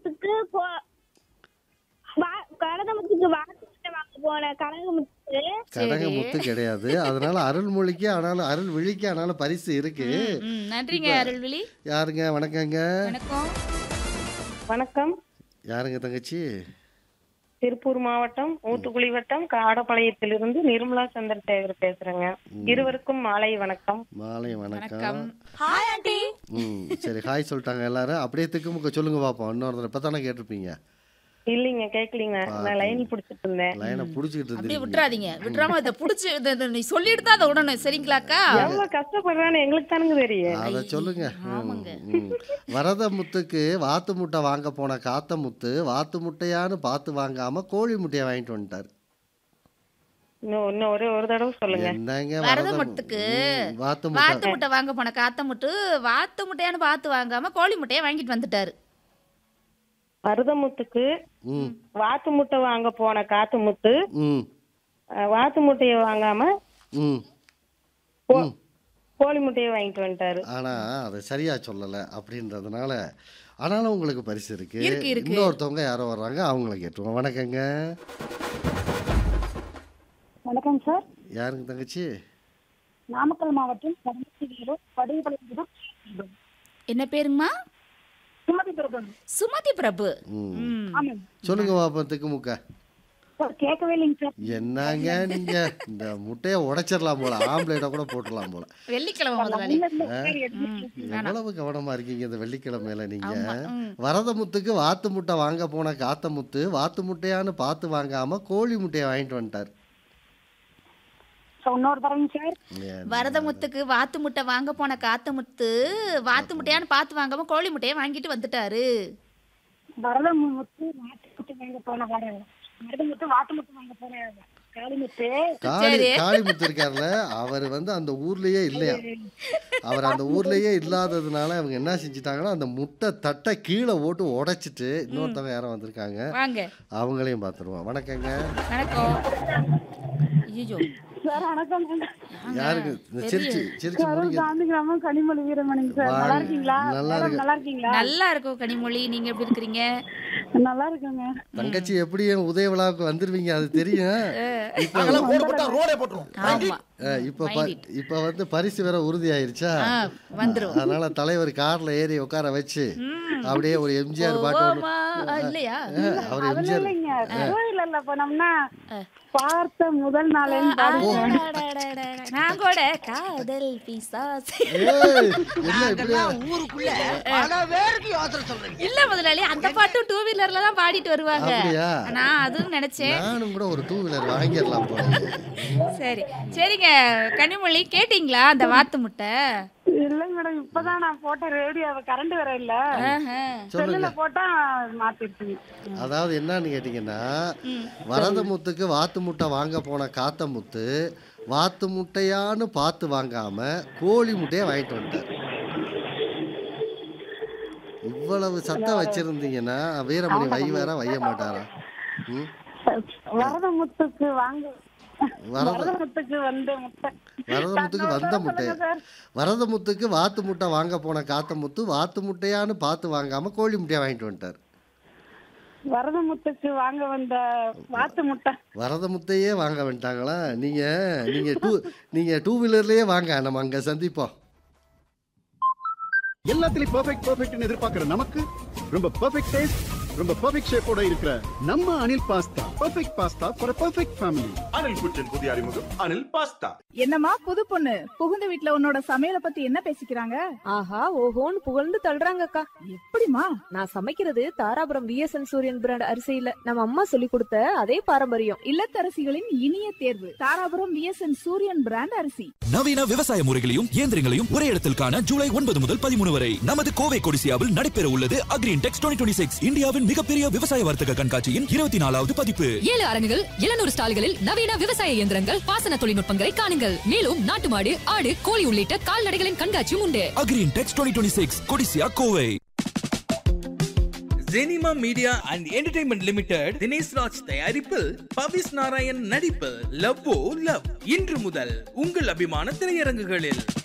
கனகமுத்துக்கு போ வா- கனகமுத்துக்கு வாக்கு வாங்க போன கனகமுத்து கடகமுத்து கிடையாது அதனால அருள்மொழிக்கு ஆனாலும் அருள் விழிக்கு ஆனாலும் பரிசு இருக்கு ம், நன்றிங்க அருள்விழி யாருங்க வணக்கங்க வணக்கம் வணக்கம் யாருங்க தங்கச்சி திருப்பூர் மாவட்டம் ஊத்துக்குளி வட்டம் காடப்பாளையத்திலிருந்து நிர்மலா சந்திரசேகர் பேசுறேங்க இருவருக்கும் மாலை வணக்கம் மாலை வணக்கம் வணக்கம் ஹாய் ஆண்டி ம் சரி ஹாய் சொல்லிட்டாங்க எல்லாரும் அப்படியே திக்குமுக்க சொல்லுங்க பார்ப்போம் இன்னொரு இப்போ தானே கேட்டிருப்பீங்க இல்லைங்க கேட்கலீங்க நான் லைன் பிடிச்சிட்டு இருந்தேன் லைனை பிடிச்சிக்கிட்டு அப்படியே இருந்தீங்க விட்டுறாதீங்க விட்டுறாம இதை புடிச்சு இதை- இதை நீ சொல்லிட்டு தான் அதை விடணும் சரிங்களாக்கா எவ்வளவு கஷ்டப்படுறான்னு எங்களுக்கு தானுங்க தெரியும் அதை சொல்லுங்க ம், ஆமாங்க. ம். வரத முத்துக்கு வாத்து முட்டை வாங்க போன காத்த முத்து வாத்து முட்டையான்னு பார்த்து வாங்காம கோழி முட்டையை வாங்கிட்டு வந்துட்டார் இன்னும் இன்னும் ஒரே ஒரு தடவை சொல்லுங்க என்னங்க வரத வரத முட்டுக்கு ம், வாத்து முட்டை வாத்து முட்டை வாங்க போன காத்த முட்டு வாத்து முட்டையான்னு பார்த்து வாங்காம கோழி முட்டையை வாங்கிட்டு வந்துட்டாரு மருதமுத்துக்கு ம் வாத்து முட்டை வாங்க போன காத்து முத்து ம் அஹ், வாத்து முட்டையை வாங்காம ம் கோ- கோழி முட்டையை வாங்கிட்டு வந்துட்டாரு ஆனா அதை சரியா சொல்லல அப்படின்றதுனால ஆனாலும் உங்களுக்கு பரிசு இருக்கு இருக்கு, இருக்கு. இன்னொருத்தவங்க யாரோ வர்றாங்க அவங்கள கேட்டுருவோம் வணக்கங்க வணக்கம் சார் யாருங்க தங்கச்சி நாமக்கல் மாவட்டம் கடம்பூர் படையப்பாளையம் என்ன பேருங்கம்மா சுமதி பிரபு சுமதி பிரபு ம் ம். ஆமாம் சொல்லுங்க பாப்பா திக்குமுக்க சார் கேட்கவே இல்லைங்க சார் என்னங்க நீங்க இந்த முட்டையை உடைச்சிடலாம் போல ஆம்லேட்டை கூட போட்டுடலாம் போல வெள்ளிக்கிழமை முதலாளி இல்ல, இல்ல, சார், எடுத்து- எவ்வளவு கவனமா இருக்கீங்க இந்த வெள்ளிக்கிழமையில நீங்க ஆமா, ம். வரத முத்துக்கு வாத்து முட்டை வாங்க போன காத்த முத்து வாத்து முட்டையான்னு பார்த்து வாங்காம கோழி முட்டையை வாங்கிட்டு வந்துட்டார் சார், இன்னொரு தரங்க சார் ஏன் வரதமுத்துக்கு வாத்து முட்டை வாங்க போன காத்த முத்து வாத்து முட்டையான்னு பார்த்து வாங்காம கோழி முட்டையை வாங்கிட்டு வந்துட்டாரு வரத முத்து வாட்டு முத்து வாங்க போன வரத மருத முத்து வாட்டு முத்து வாங்க போன காளி முத்து காளி காளிமுத்து இருக்கார்ல அவர் வந்து அந்த ஊர்லயே இல்லையா அவர் அந்த ஊர்லயே இல்லாததுனால அவங்க என்ன செஞ்சுட்டாங்கன்னா அந்த முட்டை தட்டை கீழே ஓட்டு உடைச்சிட்டு இன்னொருத்தவங்க யாரும் வந்திருக்காங்க வாங்க அவங்களையும் பார்த்துருவோம் வணக்கங்க வணக்கம் ஐயோ சார் வணக்கம் யாருக்கு இந்த சிரிச்சு சிரிச்சு முடிங்க காந்தி கிராமம் கனிமொழி வீரமணிங்க சார் நல்லா இருக்கீங்களா நல்லா மேடம், இருக்கு நல்லா இருக்கீங்களா நல்லா இருக்கும் கனிமொழி நீங்க எப்படி இருக்கிறீங்க நல்லா இருக்குங்க தங்கச்சி எப்படி என் உதய விழாவுக்கு வந்துருவீங்க அது தெரியும் இப்போ நாங்கெல்லாம் ஓட போட்டா ரோடே போட்டுருவோம் ஆமா அஹ், இப்போ ப- இப்போ வந்து பரிசு வேற உறுதி ஆயிருச்சா ஆ, வந்துரும் அதனால தலைவர் கார்ல ஏறி உட்கார வச்சு அப்படியே ஒரு எம்ஜிஆர் பாட்டு ஒண்ணு- ஓமா ஆ, இல்லையா அஹ், அவர் அதுல எம்ஜிஆர் இல்லைங்க கோயில்ல போனோம்னா பார்த்த முதல் நாளேன்னு பாடி அடடடடட. நான் கூட காதல் பிசாசு ஏய், என்ன இப்படி ஊருக்குள்ள பல பேருக்கு யோசனை சொல்றீங்க இல்ல முதலாளி அந்த பாட்டும் டூ வீலர்ல தான் பாடிட்டு வருவாங்க அப்படியா நான் அதுவும் நினைச்சேன் நானும் கூட ஒரு டூ வீலர் வாங்கிடலாம் போல சரி சரிங்க கனிமொழி கேட்டிங்களா அந்த வாத்து முட்டை இல்லைங்க மேடம் இப்பதான் நான் போட்ட ரேடியோ கரண்ட் வேற இல்ல ஆஹா. செல்லுல போட்டா மாத்திருச்சுங்க அதாவது என்னன்னு கேட்டிங்கன்னா வரத முத்துக்கு வாத்து முட்டை வாங்க போன காத்த முத்து வாத்து முட்டையான்னு பார்த்து வாங்காம கோழி முட்டையை வாங்கிட்டு வந்துட்டார் இவ்வளவு சத்தம் வச்சிருந்தீங்கன்னா வீரமணி வை வேற வைய மாட்டாரா ம்? வரத முத்துக்கு வாங்க வரத வரத முத்துக்கு வந்த முட்டை வரத முத்துக்கு வந்த முட்டை வரத முத்துக்கு வாத்து முட்டை வாங்க போன காத்த முத்து வாத்து முட்டையான்னு பார்த்து வாங்காம கோழி முட்டையை வாங்கிட்டு வந்துட்டார் வரத முத்துக்கு வாங்க வந்த வாத்து முட்டை வரத முத்தையே வாங்க வந்துட்டாங்களா நீங்க நீங்க டூ நீங்க டூ வீலர்லயே வாங்க நம்ம அங்க சந்திப்போம் எல்லாத்துலயும் பெர்ஃபெக்ட் பெர்ஃபெக்ட்னு எதிர்பார்க்கிற நமக்கு ரொம்ப பெர்ஃபெக்ட் டேஸ்ட் ரொம்ப பெர்ஃபெக்ட் ஷேப்போட இருக்கிற நம்ம Anil pasta perfect pasta for perfect family Anil kitchen புதிய அறிமுகம் அனில் பாஸ்தா என்னம்மா புது பொண்ணு புகுந்த வீட்ல உன்னோட சமையல பத்தி என்ன பேசிக்கிறாங்க ஆஹா ஓஹோன்னு புகழ்ந்து தள்ளுறாங்கக்கா எப்படிமா நான் சமைக்கிறது தாராபுரம் விஎஸ்என் சூரியன் பிராண்ட் அரிசியில நம்ம அம்மா சொல்லி கொடுத்த அதே பாரம்பரியம் இல்லத்தரசிகளின் இனிய தேர்வு தாராபுரம் விஎஸ்என் சூரியன் பிராண்ட் அரிசி நவீன விவசாய முறைகளையும் இயந்திரங்களையும் ஒரே இடத்தில் காண ஜூலை ஒன்பது முதல் பதிமூணு வரை நமது கோவை கொடிசியாவில் நடைபெற உள்ளது அக்ரீன் டெக்ஸ் டுவெண்ட்டி சிக்ஸ் இந்தியாவின் மிகப்பெரிய விவசாய வர்த்தக கண்காட்சியின் இருபத்தி நாலாவது பதிப்பு ஏழு அரங்குகள் எழுநூறு ஸ்டால்களில் நவீன விவசாய இயந்திரங்கள் பாசன தொழில்நுட்பங்களை காணுங்கள் மேலும் நாட்டு மாடு ஆடு கோழி உள்ளிட்ட கால்நடைகளின் கண்காட்சியும் உண்டு agri intex twenty six Codissia Kovai ஜெனிமா media and entertainment limited Dinesh Raj தயாரிப்பில் பவிஸ் நாராயண் நடிப்பில் லவ் லவ் இன்று முதல் உங்கள் அபிமான திரையரங்குகளில்